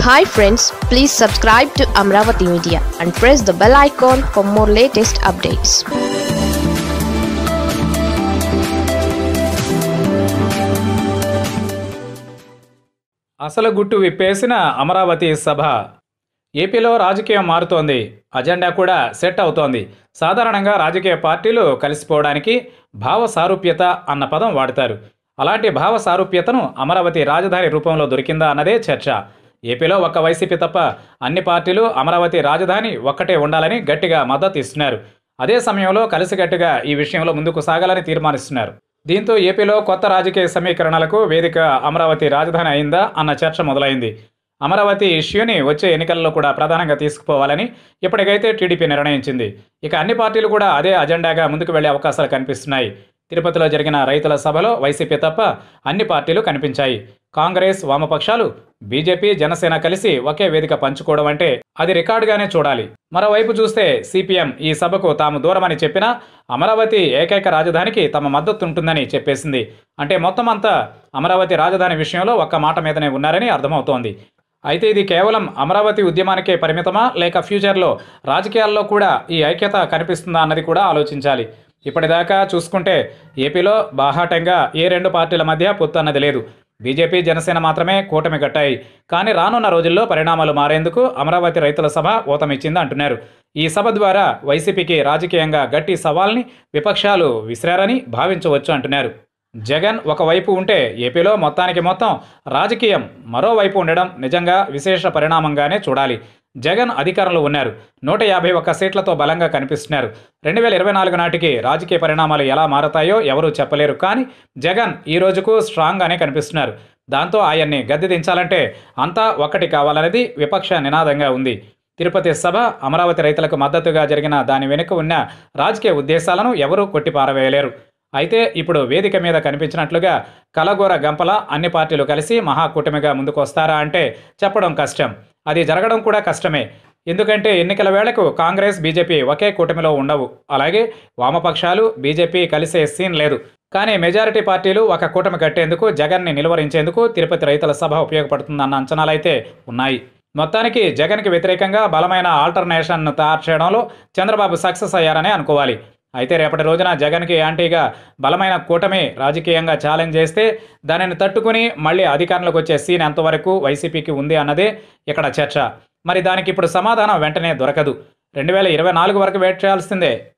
hi friends please subscribe to Amaravati media and press the bell icon for more latest updates అసలు గుట్టు విప్పేసిన అమరావతి సభ ఏపీలో రాజకీయం మారుతోంది అజెండా కూడా సెట్ అవుతోంది సాధారణంగా రాజకీయ పార్టీలు కలిసిపోవడానికి భావ సారూప్యత అన్న పదం వాడతారు అలాంటి భావ సారూప్యతను అమరావతి రాజధాని రూపంలో దొరికిందా అన్నదే చర్చ ఏపీలో ఒక్క వైసీపీ తప్ప అన్ని పార్టీలు అమరావతి రాజధాని ఒక్కటే ఉండాలని గట్టిగా మద్దతు ఇస్తున్నారు అదే సమయంలో కలిసికట్టుగా ఈ విషయంలో ముందుకు సాగాలని తీర్మానిస్తున్నారు దీంతో ఏపీలో కొత్త రాజకీయ సమీకరణలకు వేదిక అమరావతి రాజధాని అయిందా అన్న చర్చ మొదలైంది అమరావతి ఇష్యూని వచ్చే ఎన్నికల్లో కూడా ప్రధానంగా తీసుకుపోవాలని ఇప్పటికైతే టీడీపీ నిర్ణయించింది ఇక అన్ని పార్టీలు కూడా అదే అజెండాగా ముందుకు వెళ్లే అవకాశాలు కనిపిస్తున్నాయి తిరుపతిలో జరిగిన రైతుల సభలో వైసీపీ తప్ప అన్ని పార్టీలు కనిపించాయి కాంగ్రెస్ వామపక్షాలు బీజేపీ జనసేన కలిసి ఒకే వేదిక పంచుకోవడం అంటే అది రికార్డుగానే చూడాలి మరోవైపు చూస్తే సిపిఎం ఈ సభకు తాము దూరమని చెప్పినా అమరావతి ఏకైక రాజధానికి తమ మద్దతు ఉంటుందని చెప్పేసింది అంటే మొత్తం అంతా అమరావతి రాజధాని విషయంలో ఒక్క మాట మీదనే ఉన్నారని అర్థమవుతోంది అయితే ఇది కేవలం అమరావతి ఉద్యమానికే పరిమితమా లేక ఫ్యూచర్లో రాజకీయాల్లో కూడా ఈ ఐక్యత కనిపిస్తుందా అన్నది కూడా ఆలోచించాలి ఇప్పటిదాకా చూసుకుంటే ఏపీలో బాహాటంగా ఏ రెండు పార్టీల మధ్య పొత్తు అన్నది లేదు బీజేపీ జనసేన మాత్రమే కూటమి కట్టాయి కానీ రానున్న రోజుల్లో పరిణామాలు మారేందుకు అమరావతి రైతుల సభ ఊతమిచ్చింది అంటున్నారు ఈ సభ ద్వారా వైసీపీకి రాజకీయంగా గట్టి సవాల్ని విపక్షాలు విసిరారని భావించవచ్చు అంటున్నారు జగన్ ఒకవైపు ఉంటే ఏపీలో మొత్తానికి మొత్తం రాజకీయం మరోవైపు ఉండడం నిజంగా విశేష పరిణామంగానే చూడాలి జగన్ అధికారంలో ఉన్నారు నూట యాభై ఒక్క సీట్లతో బలంగా కనిపిస్తున్నారు రెండు వేల ఇరవై నాలుగు నాటికి రాజకీయ పరిణామాలు ఎలా మారతాయో ఎవరూ చెప్పలేరు కానీ జగన్ ఈ రోజుకు స్ట్రాంగ్గానే కనిపిస్తున్నారు దాంతో ఆయన్ని గద్దె దించాలంటే అంతా ఒక్కటి కావాలనేది విపక్ష నినాదంగా ఉంది తిరుపతి సభ అమరావతి రైతులకు మద్దతుగా జరిగిన దాని వెనుక ఉన్న రాజకీయ ఉద్దేశాలను ఎవరూ కొట్టిపారవేయలేరు అయితే ఇప్పుడు వేదిక మీద కనిపించినట్లుగా కలగూర గంపల అన్ని పార్టీలు కలిసి మహాకూటమిగా ముందుకు వస్తారా అంటే చెప్పడం కష్టం అది జరగడం కూడా కష్టమే ఎందుకంటే ఎన్నికల వేళకు కాంగ్రెస్ బీజేపీ ఒకే కూటమిలో ఉండవు అలాగే వామపక్షాలు బీజేపీ కలిసే సీన్ లేదు కానీ మెజారిటీ పార్టీలు ఒక కూటమి కట్టేందుకు జగన్ని నిలువరించేందుకు తిరుపతి రైతుల సభ ఉపయోగపడుతుందన్న అంచనాలైతే ఉన్నాయి మొత్తానికి జగన్కి వ్యతిరేకంగా బలమైన ఆల్టర్నేషన్ను తయారు చేయడంలో చంద్రబాబు సక్సెస్ అయ్యారనే అనుకోవాలి అయితే రేపటి రోజున జగన్కి యాంటీగా బలమైన కూటమి రాజకీయంగా ఛాలెంజ్ చేస్తే దానిని తట్టుకుని మళ్ళీ అధికారంలోకి వచ్చే సీన్ ఎంతవరకు వైసీపీకి ఉంది అన్నదే ఇక్కడ చర్చ మరి దానికి ఇప్పుడు సమాధానం వెంటనే దొరకదు రెండు వేల ఇరవై నాలుగు వరకు వెయిట్ చేయాల్సిందే